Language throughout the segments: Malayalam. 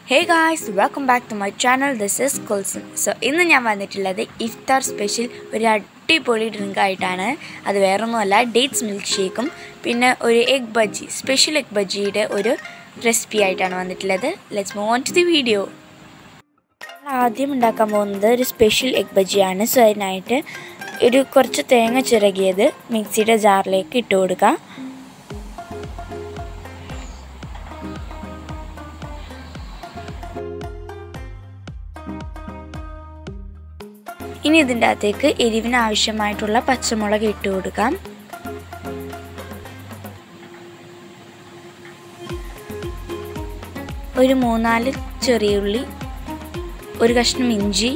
hey guys welcome back to my channel this is Kulsum so ഇന്ന് ഞാൻ വന്നിട്ടുള്ളത് ഇഫ്താർ സ്പെഷ്യൽ ഒരു അടിപൊളി ഡ്രിങ്ക് ആയിട്ടാണ് അത് വേറൊന്നുമല്ല ഡേറ്റ്സ് മിൽക്ക് ഷേക്കും പിന്നെ ഒരു എഗ് ബജ്ജി സ്പെഷ്യൽ എഗ് ബജ്ജിയുടെ ഒരു റെസിപ്പി ആയിട്ടാണ് വന്നിട്ടുള്ളത് let's move on to the video ആദ്യം ഉണ്ടാക്കാൻ പോകുന്നത് ഒരു സ്പെഷ്യൽ എഗ് ബജ്ജിയാണ് സോ അതിനായിട്ട് ഒരു കുറച്ച് തേങ്ങ ചിറകിയത് മിക്സിയുടെ ജാറിലേക്ക് ഇട്ട് കൊടുക്കുക ഇനി ഇതിൻ്റെ അകത്തേക്ക് എരിവിന് ആവശ്യമായിട്ടുള്ള പച്ചമുളക് ഇട്ട് കൊടുക്കാം ഒരു മൂന്നാല് ചെറിയ ഉള്ളി ഒരു കഷ്ണം ഇഞ്ചി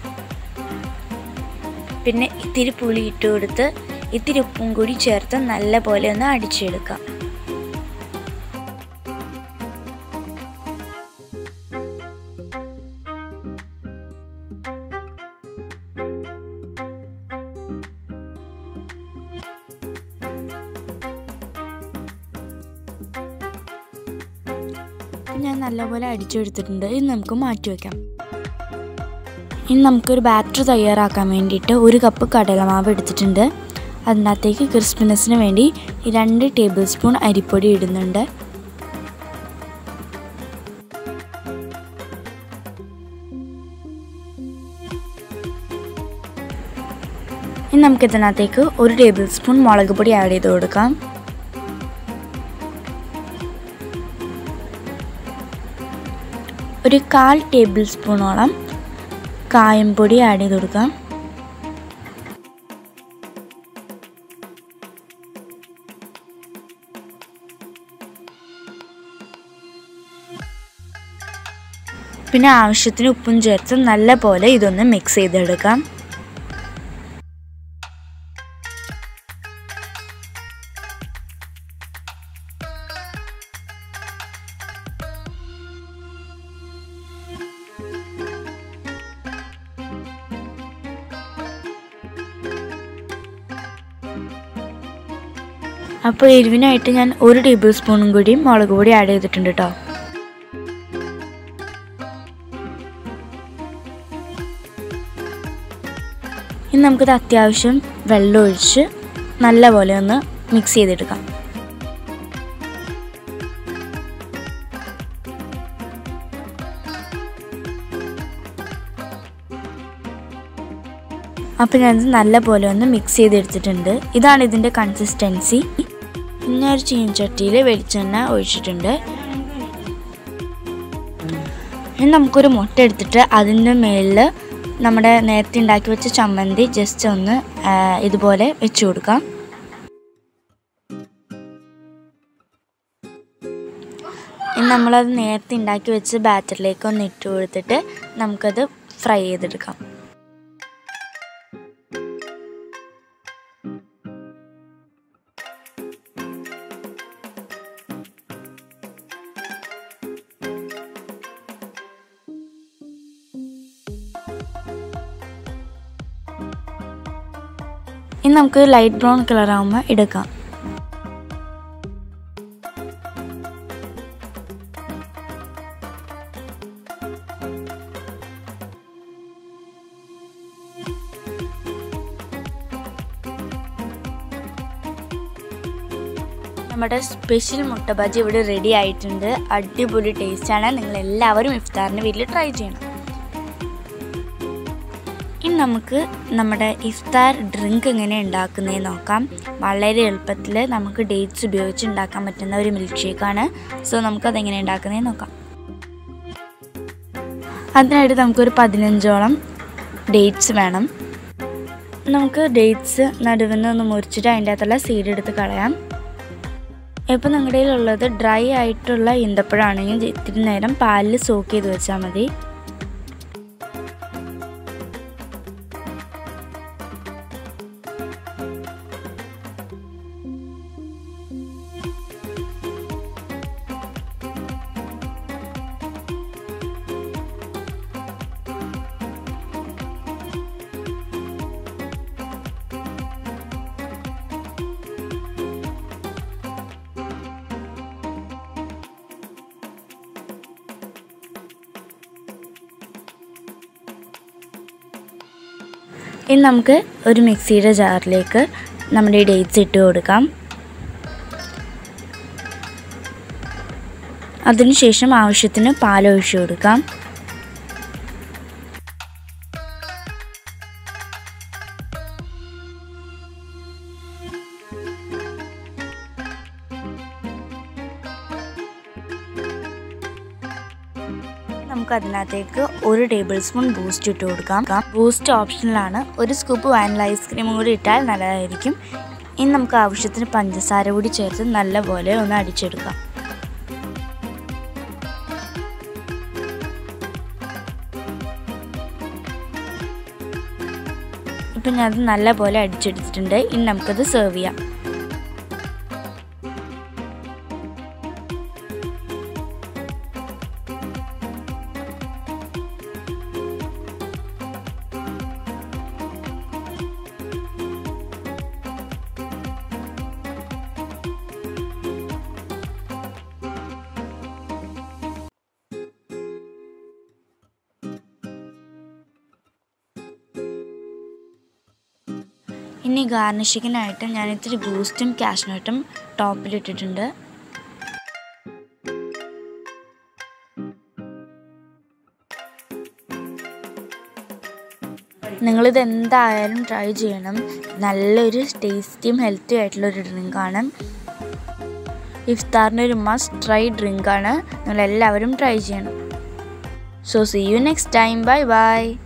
പിന്നെ ഇത്തിരി പുളി ഇട്ട് കൊടുത്ത് ഇത്തിരി ഉപ്പും കൂടി ചേർത്ത് നല്ല പോലെ ഒന്ന് അടിച്ചെടുക്കാം ഞാൻ നല്ലപോലെ അടിച്ചെടുത്തിട്ടുണ്ട് ഇത് നമുക്ക് മാറ്റി വയ്ക്കാം ഇനി നമുക്കൊരു ബാറ്റർ തയ്യാറാക്കാൻ വേണ്ടിയിട്ട് ഒരു കപ്പ് കടലമാവ് എടുത്തിട്ടുണ്ട് അതിനകത്തേക്ക് ക്രിസ്പിനെസ്സിന് വേണ്ടി രണ്ട് ടേബിൾ സ്പൂൺ അരിപ്പൊടി ഇടുന്നുണ്ട് ഇനി നമുക്കിതിനകത്തേക്ക് ഒരു ടേബിൾ സ്പൂൺ മുളക് പൊടി ആഡ് ചെയ്ത് കൊടുക്കാം ഒരു കാൽ ടേബിൾ സ്പൂണോളം കായം പൊടി ആഡ് ചെയ്ത് കൊടുക്കാം പിന്നെ ആവശ്യത്തിന് ഉപ്പും ചേർത്ത് നല്ല പോലെ ഇതൊന്ന് മിക്സ് ചെയ്തെടുക്കാം അപ്പോൾ എരിവിനായിട്ട് ഞാൻ ഒരു ടേബിൾ സ്പൂണും കൂടി മുളക് പൊടി ആഡ് ചെയ്തിട്ടുണ്ട് കേട്ടോ ഇനി നമുക്കിത് അത്യാവശ്യം വെള്ളം ഒഴിച്ച് നല്ല പോലെ ഒന്ന് മിക്സ് ചെയ്തെടുക്കാം അപ്പോൾ ഞാനത് നല്ല പോലെ ഒന്ന് മിക്സ് ചെയ്തെടുത്തിട്ടുണ്ട് ഇതാണ് ഇതിൻ്റെ കൺസിസ്റ്റൻസി പിന്നെ ഒരു ചീനച്ചട്ടിയിൽ വെളിച്ചെണ്ണ ഒഴിച്ചിട്ടുണ്ട് ഇനി നമുക്കൊരു മുട്ട എടുത്തിട്ട് അതിൻ്റെ മേളിൽ നമ്മുടെ നേരത്തെ ഉണ്ടാക്കി വെച്ച ചമ്മന്തി ജസ്റ്റ് ഒന്ന് ഇതുപോലെ വെച്ച് കൊടുക്കാം ഇനി നമ്മളത് നേരത്തെ ഉണ്ടാക്കി വെച്ച് ബാറ്ററിലേക്ക് ഒന്ന് ഇട്ട് കൊടുത്തിട്ട് നമുക്കത് ഫ്രൈ ചെയ്തെടുക്കാം ഇനി നമുക്ക് ലൈറ്റ് ബ്രൗൺ കളർ ആകുമ്പോൾ എടുക്കാം നമ്മുടെ സ്പെഷ്യൽ മുട്ട ബജി ഇവിടെ റെഡി ആയിട്ടുണ്ട് അടിപൊളി ടേസ്റ്റാണ് നിങ്ങൾ എല്ലാവരും ഇഫ്താറിന് വീട്ടിൽ ട്രൈ ചെയ്യണം ഇനി നമുക്ക് നമ്മുടെ ഇഫ്താർ ഡ്രിങ്ക് എങ്ങനെ ഉണ്ടാക്കുന്നതെന്ന് നോക്കാം വളരെ എളുപ്പത്തിൽ നമുക്ക് ഡേറ്റ്സ് ഉപയോഗിച്ച് ഉണ്ടാക്കാൻ പറ്റുന്ന ഒരു മിൽക്ക് ഷേക്കാണ് സോ നമുക്കതെങ്ങനെ ഉണ്ടാക്കുന്നതെന്ന് നോക്കാം അതിനായിട്ട് നമുക്കൊരു പതിനഞ്ചോളം ഡേറ്റ്സ് വേണം നമുക്ക് ഡേറ്റ്സ് നടുവിൽ നിന്ന് മുറിച്ചിട്ട് അതിൻ്റെ അകത്തുള്ള സീഡ് എടുത്ത് കളയാം ഇപ്പോൾ നിങ്ങളുടെ കയ്യിലുള്ളത് ഡ്രൈ ആയിട്ടുള്ള ഈന്തപ്പഴമാണെങ്കിൽ ഇത്തിരി നേരം പാലിൽ സോക്ക് ചെയ്ത് വെച്ചാൽ മതി ഇനി നമുക്ക് ഒരു മിക്സിയുടെ ജാറിലേക്ക് നമ്മുടെ ഈ ഡേറ്റ്സ് ഇട്ട് കൊടുക്കാം അതിനുശേഷം ആവശ്യത്തിന് പാലൊഴിച്ചു കൊടുക്കാം നമുക്ക് അതിനകത്തേക്ക് ഒരു ടേബിൾ സ്പൂൺ ബൂസ്റ്റ് ഇട്ട് കൊടുക്കാം ബൂസ്റ്റ് ഓപ്ഷനിലാണ് ഒരു സ്കൂപ്പ് വാനില ഐസ്ക്രീമും കൂടി ഇട്ടാൽ നല്ലതായിരിക്കും ഇനി നമുക്ക് ആവശ്യത്തിന് പഞ്ചസാര കൂടി ചേർത്ത് നല്ലപോലെ ഒന്ന് അടിച്ചെടുക്കാം ഇപ്പം ഞാൻ അത് നല്ലപോലെ അടിച്ചെടുത്തിട്ടുണ്ട് ഇനി നമുക്കത് സെർവ് ചെയ്യാം ഇനി ഗാർണിഷിങ്ങിനായിട്ട് ഞാൻ ഇത്തിരി ബൂസ്റ്റും കാഷ്നട്ടും ടോപ്പിലിട്ടിട്ടുണ്ട് നിങ്ങളിത് എന്തായാലും ട്രൈ ചെയ്യണം നല്ലൊരു ടേസ്റ്റിയും ഹെൽത്തി ആയിട്ടുള്ള ഒരു ഡ്രിങ്കാണ് ഇഫ്താറിൻ്റെ ഒരു മസ്റ്റ് ട്രൈ ഡ്രിങ്കാണ് നിങ്ങളെല്ലാവരും ട്രൈ ചെയ്യണം so see you next time bye by